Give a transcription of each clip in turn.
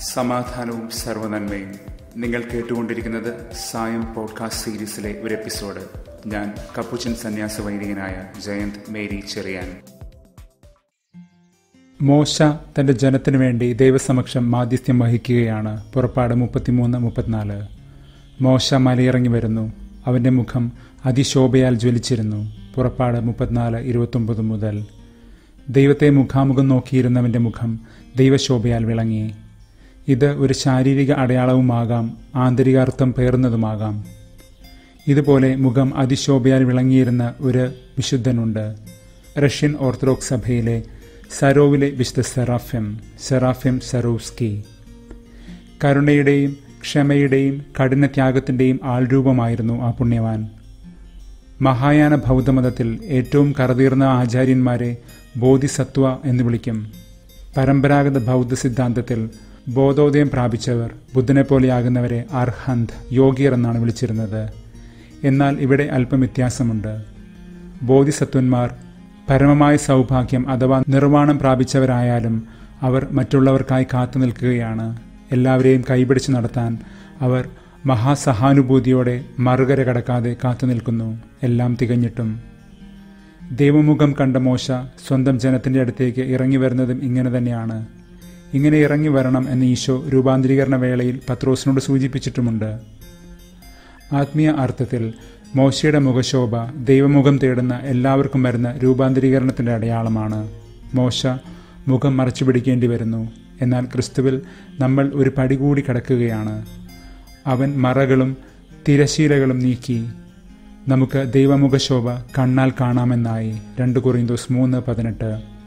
സമാധാനവും സർവനന്മയും നിങ്ങൾ കേട്ടുകൊണ്ടിരിക്കുന്നത് സായം പോഡ്കാസ്റ്റ് സീരീസിലെ ഒരു എപ്പിസോഡ് ഞാൻ കപ്പുച്ചൻ സന്യാസ വൈദികനായ ജയന്ത് മേരി ചെറിയാൻ മോശ തന്റെ ജനത്തിനു വേണ്ടി ദൈവസമക്ഷം മാധ്യസ്ഥ്യം വഹിക്കുകയാണ് പുറപ്പാട് മുപ്പത്തിമൂന്ന് മുപ്പത്തിനാല് മോശ മലയിറങ്ങി വരുന്നു അവന്റെ മുഖം അതിശോഭയാൽ ജ്വലിച്ചിരുന്നു പുറപ്പാട് മുപ്പത്തിനാല് ഇരുപത്തൊമ്പത് മുതൽ ദൈവത്തെ മുഖാമുഖം നോക്കിയിരുന്നവന്റെ മുഖം ദൈവശോഭയാൽ വിളങ്ങി ഇത് ഒരു ശാരീരിക അടയാളവുമാകാം ആന്തരികാർത്ഥം പേർന്നതുമാകാം ഇതുപോലെ മുഖം അതിശോഭയാൽ വിളങ്ങിയിരുന്ന ഒരു വിശുദ്ധനുണ്ട് റഷ്യൻ ഓർത്തഡോക്സ് സഭയിലെ സരോവിലെ വിശുദ്ധ സെറാഫ്യം സെറാഫ്യം സറോസ്കി കരുണയുടെയും ക്ഷമയുടെയും കഠിനത്യാഗത്തിൻ്റെയും ആൾരൂപമായിരുന്നു ആ പുണ്യവാൻ മഹായാന ബൗദ്ധമതത്തിൽ ഏറ്റവും കറതീർന്ന ആചാര്യന്മാരെ ബോധിസത്വ എന്ന് വിളിക്കും പരമ്പരാഗത ബൗദ്ധ സിദ്ധാന്തത്തിൽ ബോധോദയം പ്രാപിച്ചവർ ബുദ്ധനെ പോലെയാകുന്നവരെ അർഹന്ത് യോഗിയർ എന്നാണ് വിളിച്ചിരുന്നത് എന്നാൽ ഇവിടെ അല്പം വ്യത്യാസമുണ്ട് ബോധിസത്വന്മാർ പരമമായ സൗഭാഗ്യം അഥവാ നിർവ്വാണം പ്രാപിച്ചവരായാലും അവർ മറ്റുള്ളവർക്കായി കാത്തു നിൽക്കുകയാണ് എല്ലാവരെയും കൈപിടിച്ച് നടത്താൻ അവർ മഹാസഹാനുഭൂതിയോടെ മറുകര കടക്കാതെ കാത്തു നിൽക്കുന്നു എല്ലാം തികഞ്ഞിട്ടും ദൈവമുഖം കണ്ട മോശ സ്വന്തം ജനത്തിന്റെ അടുത്തേക്ക് ഇറങ്ങി വരുന്നതും ഇങ്ങനെ തന്നെയാണ് ഇങ്ങനെ ഇറങ്ങി വരണം എന്ന് ഈശോ രൂപാന്തരീകരണ വേളയിൽ പത്രോസിനോട് സൂചിപ്പിച്ചിട്ടുമുണ്ട് ആത്മീയ അർത്ഥത്തിൽ മോശയുടെ മുഖശോഭ ദൈവമുഖം തേടുന്ന എല്ലാവർക്കും വരുന്ന രൂപാന്തരീകരണത്തിന്റെ അടയാളമാണ് മോശ മുഖം മറച്ചു പിടിക്കേണ്ടി വരുന്നു എന്നാൽ ക്രിസ്തുവിൽ നമ്മൾ ഒരു പടി കൂടി കടക്കുകയാണ് അവൻ മറകളും തിരശീലകളും നീക്കി നമുക്ക് ദൈവമുഖശോഭ കണ്ണാൽ കാണാമെന്നായി രണ്ട് കുറിന്തോസ് മൂന്ന് പതിനെട്ട്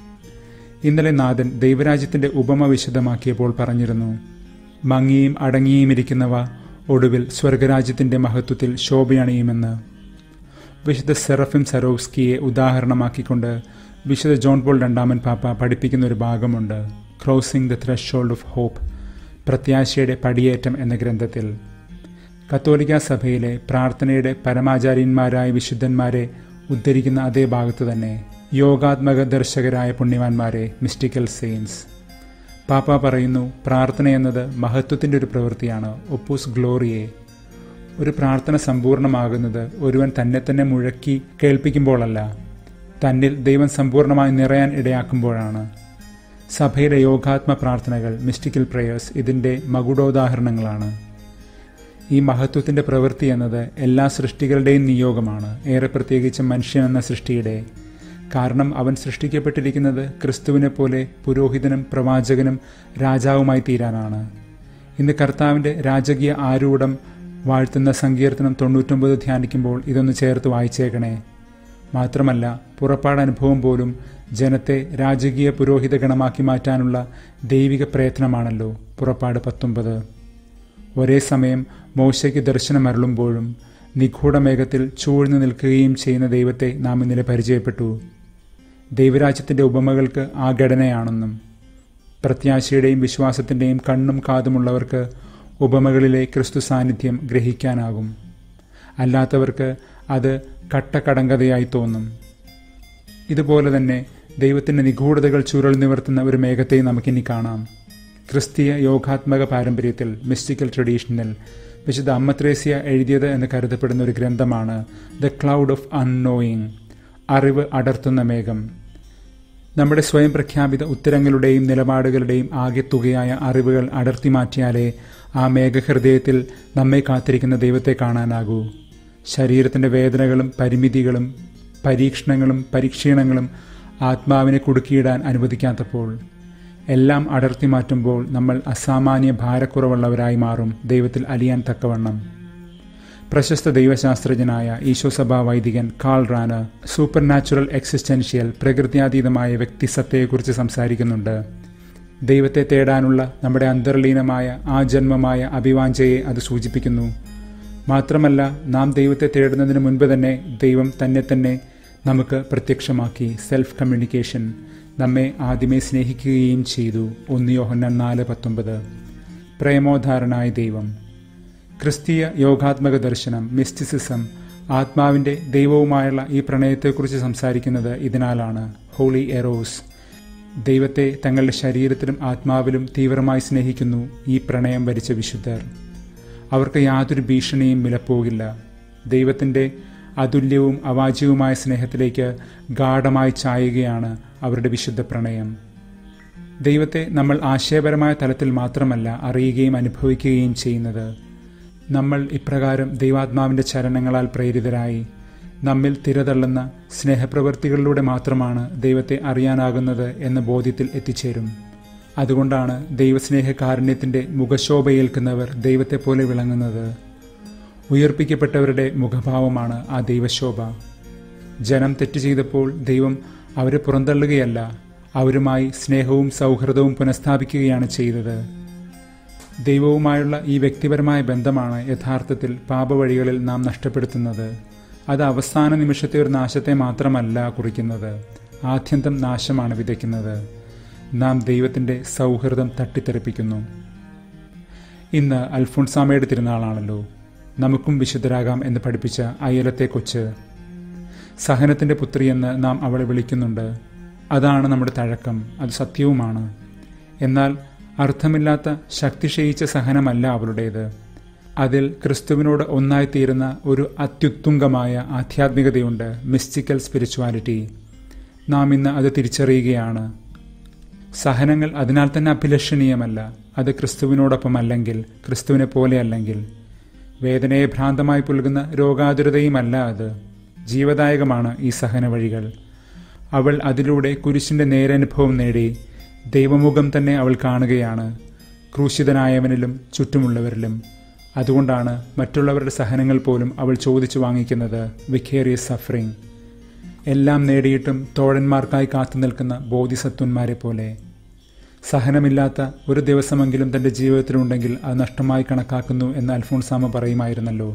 ഇന്നലെ നാഥൻ ദൈവരാജ്യത്തിന്റെ ഉപമ വിശദമാക്കിയപ്പോൾ പറഞ്ഞിരുന്നു മങ്ങിയും അടങ്ങിയും ഇരിക്കുന്നവ ഒടുവിൽ സ്വർഗരാജ്യത്തിന്റെ മഹത്വത്തിൽ ശോഭയണിയുമെന്ന് വിശുദ്ധ സെറഫിം സരോവ്സ്കിയെ ഉദാഹരണമാക്കിക്കൊണ്ട് വിശുദ്ധ ജോൺ പോൾ രണ്ടാമൻ പാപ്പ പഠിപ്പിക്കുന്ന ഒരു ഭാഗമുണ്ട് crossing the threshold of hope പ്രത്യാശയുടെ പടിയേറ്റം എന്ന ഗ്രന്ഥത്തിൽ കത്തോലിക്ക സഭയിലെ പ്രാർത്ഥനയുടെ പരമാചാര്യന്മാരായ വിശുദ്ധന്മാരെ ഉദ്ധരിക്കുന്ന അതേ ഭാഗത്ത് തന്നെ യോഗാത്മക ദർശകരായ പുണ്യവാന്മാരെ മിസ്റ്റിക്കൽ സെയിൻസ് പാപ്പ പറയുന്നു പ്രാർത്ഥന എന്നത് മഹത്വത്തിൻ്റെ ഒരു പ്രവൃത്തിയാണ് ഒപ്പൂസ് ഗ്ലോറിയെ ഒരു പ്രാർത്ഥന സമ്പൂർണ്ണമാകുന്നത് ഒരുവൻ തന്നെ തന്നെ മുഴക്കി കേൾപ്പിക്കുമ്പോഴല്ല തന്നിൽ ദൈവം സമ്പൂർണ്ണമായി നിറയാൻ ഇടയാക്കുമ്പോഴാണ് സഭയിലെ യോഗാത്മ പ്രാർത്ഥനകൾ മിസ്റ്റിക്കൽ പ്രേയേഴ്സ് ഇതിൻ്റെ മകുടോദാഹരണങ്ങളാണ് ഈ മഹത്വത്തിൻ്റെ പ്രവൃത്തി എന്നത് എല്ലാ സൃഷ്ടികളുടെയും നിയോഗമാണ് ഏറെ പ്രത്യേകിച്ച് മനുഷ്യൻ എന്ന സൃഷ്ടിയുടെ കാരണം അവൻ സൃഷ്ടിക്കപ്പെട്ടിരിക്കുന്നത് ക്രിസ്തുവിനെ പോലെ പുരോഹിതനും പ്രവാചകനും രാജാവുമായി തീരാനാണ് ഇന്ന് കർത്താവിൻ്റെ രാജകീയ ആരൂഢം വാഴ്ത്തുന്ന സങ്കീർത്തനം തൊണ്ണൂറ്റൊമ്പത് ധ്യാനിക്കുമ്പോൾ ഇതൊന്ന് ചേർത്ത് വായിച്ചേക്കണേ മാത്രമല്ല പുറപ്പാട് അനുഭവം പോലും ജനത്തെ രാജകീയ പുരോഹിത ഗണമാക്കി മാറ്റാനുള്ള ദൈവിക പ്രയത്നമാണല്ലോ പുറപ്പാട് പത്തൊമ്പത് ഒരേ സമയം മോശയ്ക്ക് ദർശനമരുളുമ്പോഴും നിഗൂഢമേഘത്തിൽ ചൂഴ്ന്നു നിൽക്കുകയും ചെയ്യുന്ന ദൈവത്തെ നാം ഇന്നലെ പരിചയപ്പെട്ടു ദൈവരാജ്യത്തിൻ്റെ ഉപമകൾക്ക് ആ ഘടനയാണെന്നും പ്രത്യാശയുടെയും വിശ്വാസത്തിൻ്റെയും കണ്ണും കാതുമുള്ളവർക്ക് ഉപമകളിലെ ക്രിസ്തു സാന്നിധ്യം ഗ്രഹിക്കാനാകും അല്ലാത്തവർക്ക് അത് കട്ടക്കടങ്കതയായി തോന്നും ഇതുപോലെ തന്നെ ദൈവത്തിൻ്റെ നിഗൂഢതകൾ ചുരുൾ നിവർത്തുന്ന ഒരു മേഘത്തെ നമുക്കിനി കാണാം ക്രിസ്തീയ യോഗാത്മക പാരമ്പര്യത്തിൽ മിസ്റ്റിക്കൽ ട്രഡീഷനിൽ വിശുദ്ധ അമ്മത്രേസ്യ എഴുതിയത് എന്ന് കരുതപ്പെടുന്ന ഒരു ഗ്രന്ഥമാണ് ദ ക്ലൗഡ് ഓഫ് അൺനോയിങ് അറിവ് അടർത്തുന്ന മേഘം നമ്മുടെ സ്വയം പ്രഖ്യാപിത ഉത്തരങ്ങളുടെയും നിലപാടുകളുടെയും ആകെ തുകയായ അറിവുകൾ അടർത്തി മാറ്റിയാലേ ആ മേഘഹൃദയത്തിൽ നമ്മെ കാത്തിരിക്കുന്ന ദൈവത്തെ കാണാനാകൂ ശരീരത്തിൻ്റെ വേദനകളും പരിമിതികളും പരീക്ഷണങ്ങളും പരീക്ഷീണങ്ങളും ആത്മാവിനെ കുടുക്കിയിടാൻ അനുവദിക്കാത്തപ്പോൾ എല്ലാം അടർത്തി മാറ്റുമ്പോൾ നമ്മൾ അസാമാന്യ ഭാരക്കുറവുള്ളവരായി മാറും ദൈവത്തിൽ അലിയാൻ തക്കവണ്ണം പ്രശസ്ത ദൈവശാസ്ത്രജ്ഞനായ ഈശോസഭാ വൈദികൻ Karl Rahner supernatural existential പ്രകൃത്യാതീതമായ വ്യക്തിസത്തയെക്കുറിച്ച് സംസാരിക്കുന്നുണ്ട് ദൈവത്തെ തേടാനുള്ള നമ്മുടെ അന്തർലീനമായ ആ ജന്മമായ അഭിവാഞ്ചയെ അത് സൂചിപ്പിക്കുന്നു മാത്രമല്ല നാം ദൈവത്തെ തേടുന്നതിന് മുൻപ് തന്നെ ദൈവം തന്നെ തന്നെ നമുക്ക് പ്രത്യക്ഷമാക്കി സെൽഫ് കമ്മ്യൂണിക്കേഷൻ നമ്മെ ആദ്യമേ സ്നേഹിക്കുകയും ചെയ്തു ഒന്നിയോഹന്നൻ നാല് പത്തൊമ്പത് പ്രേമോധാരണായ ദൈവം ക്രിസ്തീയ യോഗാത്മക ദർശനം മിസ്റ്റിസിസം ആത്മാവിൻ്റെ ദൈവവുമായുള്ള ഈ പ്രണയത്തെക്കുറിച്ച് സംസാരിക്കുന്നത് ഇതിനാലാണ് ഹോളി എറോസ് ദൈവത്തെ തങ്ങളുടെ ശരീരത്തിലും ആത്മാവിലും തീവ്രമായി സ്നേഹിക്കുന്നു ഈ പ്രണയം വരിച്ച വിശുദ്ധർ അവർക്ക് യാതൊരു ഭീഷണിയും വിലപ്പോകില്ല ദൈവത്തിൻ്റെ അതുല്യവും അവാച്യവുമായ സ്നേഹത്തിലേക്ക് ഗാഠമായി ചായുകയാണ് അവരുടെ വിശുദ്ധ പ്രണയം ദൈവത്തെ നമ്മൾ ആശയപരമായ തലത്തിൽ മാത്രമല്ല അറിയുകയും അനുഭവിക്കുകയും ചെയ്യുന്നത് നമ്മൾ ഇപ്രകാരം ദൈവാത്മാവിൻ്റെ ചലനങ്ങളാൽ പ്രേരിതരായി നമ്മിൽ തിരതള്ളുന്ന സ്നേഹപ്രവൃത്തികളിലൂടെ മാത്രമാണ് ദൈവത്തെ അറിയാനാകുന്നത് എന്ന ബോധ്യത്തിൽ എത്തിച്ചേരും അതുകൊണ്ടാണ് ദൈവസ്നേഹകാരുണ്യത്തിൻ്റെ മുഖശോഭയേൽക്കുന്നവർ ദൈവത്തെപ്പോലെ വിളങ്ങുന്നത് ഉയർപ്പിക്കപ്പെട്ടവരുടെ മുഖഭാവമാണ് ആ ദൈവശോഭ ജനം തെറ്റ് ചെയ്തപ്പോൾ ദൈവം അവരെ പുറന്തള്ളുകയല്ല അവരുമായി സ്നേഹവും സൗഹൃദവും പുനഃസ്ഥാപിക്കുകയാണ് ചെയ്തത് ദൈവവുമായുള്ള ഈ വ്യക്തിപരമായ ബന്ധമാണ് യഥാർത്ഥത്തിൽ പാപവഴികളിൽ നാം നഷ്ടപ്പെടുത്തുന്നത് അത് അവസാന നിമിഷത്തെ ഒരു നാശത്തെ മാത്രമല്ല കുറിക്കുന്നത് ആദ്യന്തം നാശമാണ് വിതയ്ക്കുന്നത് നാം ദൈവത്തിൻ്റെ സൗഹൃദം തട്ടിത്തെറിപ്പിക്കുന്നു ഇന്ന് അൽഫോൺസാമയുടെ തിരുനാളാണല്ലോ നമുക്കും വിശുദ്ധരാകാം എന്ന് പഠിപ്പിച്ച അയലത്തെ കൊച്ച് സഹനത്തിൻ്റെ പുത്രിയെന്ന് നാം അവളെ വിളിക്കുന്നുണ്ട് അതാണ് നമ്മുടെ തഴക്കം അത് സത്യവുമാണ് എന്നാൽ അർത്ഥമില്ലാത്ത ശക്തി ക്ഷയിച്ച സഹനമല്ല അവളുടേത് അതിൽ ക്രിസ്തുവിനോട് ഒന്നായിത്തീരുന്ന ഒരു അത്യുത്തുംഗമായ ആധ്യാത്മികതയുണ്ട് മിസ്റ്റിക്കൽ സ്പിരിച്വാലിറ്റി നാം ഇന്ന് അത് തിരിച്ചറിയുകയാണ് സഹനങ്ങൾ അതിനാൽ തന്നെ അഭിലഷണീയമല്ല അത് ക്രിസ്തുവിനോടൊപ്പം അല്ലെങ്കിൽ ക്രിസ്തുവിനെ പോലെ അല്ലെങ്കിൽ വേദനയെ ഭ്രാന്തമായി പുൽകുന്ന രോഗാതുരതയുമല്ല അത് ജീവദായകമാണ് ഈ സഹന വഴികൾ അവൾ അതിലൂടെ കുരിശിൻ്റെ നേരനുഭവം നേടി ദൈവമുഖം തന്നെ അവൾ കാണുകയാണ് ക്രൂശിതനായവനിലും ചുറ്റുമുള്ളവരിലും അതുകൊണ്ടാണ് മറ്റുള്ളവരുടെ സഹനങ്ങൾ പോലും അവൾ ചോദിച്ചു വാങ്ങിക്കുന്നത് വിഖേറിയസ് സഫറിങ് എല്ലാം നേടിയിട്ടും തോഴന്മാർക്കായി കാത്തു നിൽക്കുന്ന ബോധിസത്വന്മാരെ പോലെ സഹനമില്ലാത്ത ഒരു ദിവസമെങ്കിലും തൻ്റെ ജീവിതത്തിലുണ്ടെങ്കിൽ അത് നഷ്ടമായി കണക്കാക്കുന്നു എന്ന് അൽഫോൺസാമ പറയുമായിരുന്നല്ലോ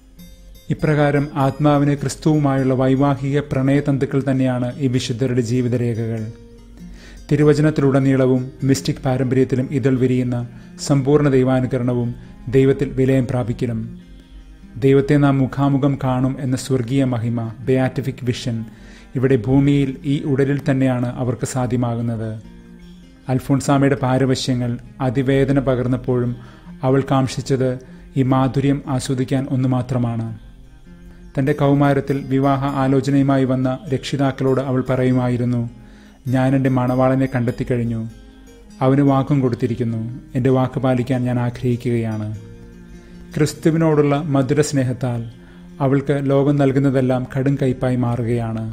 ഇപ്രകാരം ആത്മാവിന് ക്രിസ്തുവുമായുള്ള വൈവാഹിക പ്രണയതന്തുക്കൾ തന്നെയാണ് ഈ വിശുദ്ധരുടെ ജീവിതരേഖകൾ തിരുവചനത്തിലുടനീളവും മിസ്റ്റിക് പാരമ്പര്യത്തിലും ഇതൾ വിരിയുന്ന സമ്പൂർണ്ണ ദൈവാനുകരണവും ദൈവത്തിൽ വിലയം പ്രാപിക്കലും ദൈവത്തെ നാം മുഖാമുഖം കാണും എന്ന സ്വർഗീയ മഹിമ ബയാറ്റിഫിക് വിഷൻ ഇവിടെ ഭൂമിയിൽ ഈ ഉടലിൽ തന്നെയാണ് അവർക്ക് സാധ്യമാകുന്നത് അൽഫോൺസാമയുടെ പാരവശ്യങ്ങൾ അതിവേദന പകർന്നപ്പോഴും അവൾ കാംക്ഷിച്ചത് ഈ മാധുര്യം ആസ്വദിക്കാൻ ഒന്നു മാത്രമാണ് തൻ്റെ കൗമാരത്തിൽ വിവാഹ ആലോചനയുമായി വന്ന രക്ഷിതാക്കളോട് അവൾ പറയുമായിരുന്നു ഞാൻ എൻ്റെ മണവാളനെ കണ്ടെത്തി കഴിഞ്ഞു അവന് വാക്കും കൊടുത്തിരിക്കുന്നു എൻ്റെ വാക്ക് പാലിക്കാൻ ഞാൻ ആഗ്രഹിക്കുകയാണ് ക്രിസ്തുവിനോടുള്ള മധുര സ്നേഹത്താൽ അവൾക്ക് ലോകം നൽകുന്നതെല്ലാം കടും കയ്പായി മാറുകയാണ്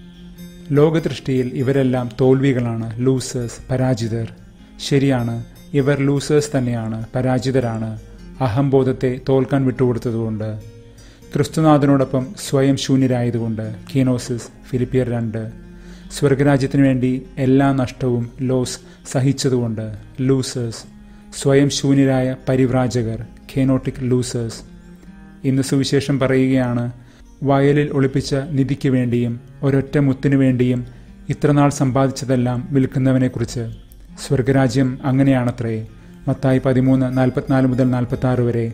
ലോകദൃഷ്ടിയിൽ ഇവരെല്ലാം തോൽവികളാണ് ലൂസേഴ്സ് പരാജിതർ ശരിയാണ് ഇവർ ലൂസേഴ്സ് തന്നെയാണ് പരാജിതരാണ് അഹംബോധത്തെ തോൽക്കാൻ വിട്ടുകൊടുത്തതുകൊണ്ട് ക്രിസ്തുനാഥനോടൊപ്പം സ്വയം ശൂന്യരായതുകൊണ്ട് കീനോസിസ് ഫിലിപ്പിയർ രണ്ട് സ്വർഗരാജ്യത്തിനു വേണ്ടി എല്ലാ നഷ്ടവും ലോസ് സഹിച്ചതുകൊണ്ട് ലൂസേഴ്സ് സ്വയം ശൂന്യരായ പരിവ്രാജകർ ഖേനോട്ടിക് ലൂസേഴ്സ് ഇന്ന് സുവിശേഷം പറയുകയാണ് വയലിൽ ഒളിപ്പിച്ച നിധിക്ക് വേണ്ടിയും ഒരൊറ്റ മുത്തിനു വേണ്ടിയും ഇത്രനാൾ സമ്പാദിച്ചതെല്ലാം വിൽക്കുന്നവനെക്കുറിച്ച് സ്വർഗരാജ്യം അങ്ങനെയാണത്രേ മത്തായി പതിമൂന്ന് നാൽപ്പത്തിനാല് മുതൽ നാൽപ്പത്തി ആറ് വരെ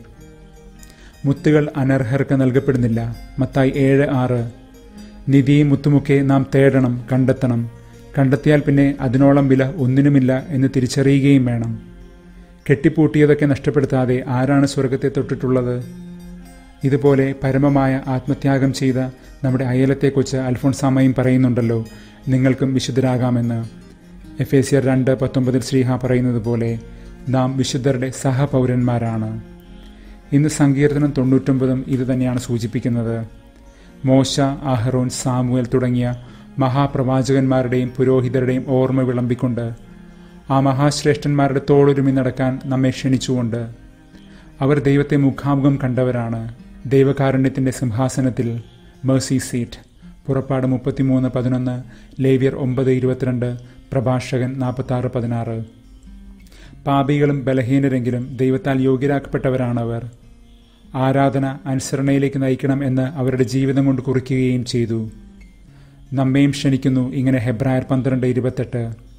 മുത്തുകൾ അനർഹർക്ക് നൽകപ്പെടുന്നില്ല മത്തായി ഏഴ് ആറ് നിധിയും മുത്തുമൊക്കെ നാം തേടണം കണ്ടെത്തണം കണ്ടെത്തിയാൽ പിന്നെ അതിനോളം വില ഒന്നിനുമില്ല എന്ന് തിരിച്ചറിയുകയും വേണം കെട്ടിപ്പൂട്ടിയതൊക്കെ നഷ്ടപ്പെടുത്താതെ ആരാണ് സ്വർഗത്തെ തൊട്ടിട്ടുള്ളത് ഇതുപോലെ പരമമായ ആത്മത്യാഗം ചെയ്ത നമ്മുടെ അയലത്തെക്കുറിച്ച് അൽഫോൺസാമയും പറയുന്നുണ്ടല്ലോ നിങ്ങൾക്കും വിശുദ്ധരാകാമെന്ന് എഫ് എ സിയർ രണ്ട് പത്തൊമ്പതിൽ ശ്രീഹ പറയുന്നത് പോലെ നാം വിശുദ്ധരുടെ സഹപൗരന്മാരാണ് ഇന്ന് സങ്കീർത്തനം തൊണ്ണൂറ്റൊമ്പതും ഇത് തന്നെയാണ് സൂചിപ്പിക്കുന്നത് മോശ അഹറോൻ സാമുവൽ തുടങ്ങിയ മഹാപ്രവാചകന്മാരുടെയും പുരോഹിതരുടെയും ഓർമ്മ വിളമ്പിക്കൊണ്ട് ആ മഹാശ്രേഷ്ഠന്മാരുടെ തോളൊരുമി നടക്കാൻ നമ്മെ ക്ഷണിച്ചുകൊണ്ട് അവർ ദൈവത്തെ മുഖാമുഖം കണ്ടവരാണ് ദൈവകാരുണ്യത്തിൻ്റെ സിംഹാസനത്തിൽ മേഴ്സി സീറ്റ് പുറപ്പാട് മുപ്പത്തിമൂന്ന് പതിനൊന്ന് ലേവ്യർ ഒമ്പത് ഇരുപത്തിരണ്ട് പ്രഭാഷകൻ നാൽപ്പത്താറ് പതിനാറ് പാപികളും ബലഹീനരെങ്കിലും ദൈവത്താൽ യോഗ്യരാക്കപ്പെട്ടവരാണവർ ആരാധന അനുസരണയിലേക്ക് നയിക്കണം എന്ന് അവരുടെ ജീവിതം കൊണ്ട് കുറിക്കുകയും ചെയ്തു നമ്മയും ക്ഷണിക്കുന്നു ഇങ്ങനെ ഹെബ്രായർ പന്ത്രണ്ട് ഇരുപത്തെട്ട്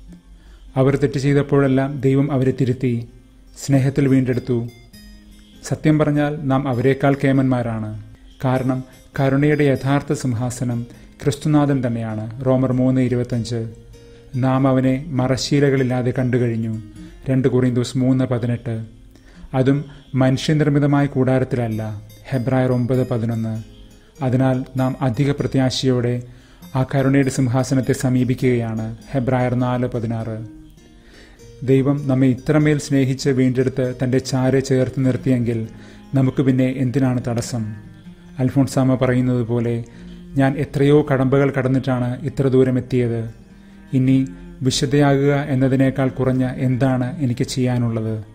അവർ തെറ്റ് ചെയ്തപ്പോഴെല്ലാം ദൈവം അവരെ തിരുത്തി സ്നേഹത്തിൽ വീണ്ടെടുത്തു സത്യം പറഞ്ഞാൽ നാം അവരെക്കാൾ കേമന്മാരാണ് കാരണം കരുണയുടെ യഥാർത്ഥ സിംഹാസനം ക്രിസ്തുനാഥൻ തന്നെയാണ് റോമർ മൂന്ന് ഇരുപത്തഞ്ച് നാം അവനെ മറശീലകളില്ലാതെ കണ്ടുകഴിഞ്ഞു രണ്ട് കുറിന്തോസ് മൂന്ന് പതിനെട്ട് അതും മനുഷ്യനിർമ്മിതമായ കൂടാരത്തിലല്ല ഹെബ്രായർ ഒമ്പത് പതിനൊന്ന് അതിനാൽ നാം അധിക പ്രത്യാശയോടെ ആ കരുണയുടെ സിംഹാസനത്തെ സമീപിക്കുകയാണ് ഹെബ്രായർ നാല് പതിനാറ് ദൈവം നമ്മെ ഇത്രമേൽ സ്നേഹിച്ച് വീണ്ടെടുത്ത് തൻ്റെ ചാരെ ചേർത്ത് നിർത്തിയെങ്കിൽ നമുക്ക് പിന്നെ എന്തിനാണ് തടസ്സം അൽഫോൺസാമ പറയുന്നത് പോലെ ഞാൻ എത്രയോ കടമ്പകൾ കടന്നിട്ടാണ് ഇത്ര ദൂരം എത്തിയത് ഇനി വിശുദ്ധയാകുക എന്നതിനേക്കാൾ കുറഞ്ഞ എന്താണ് എനിക്ക് ചെയ്യാനുള്ളത്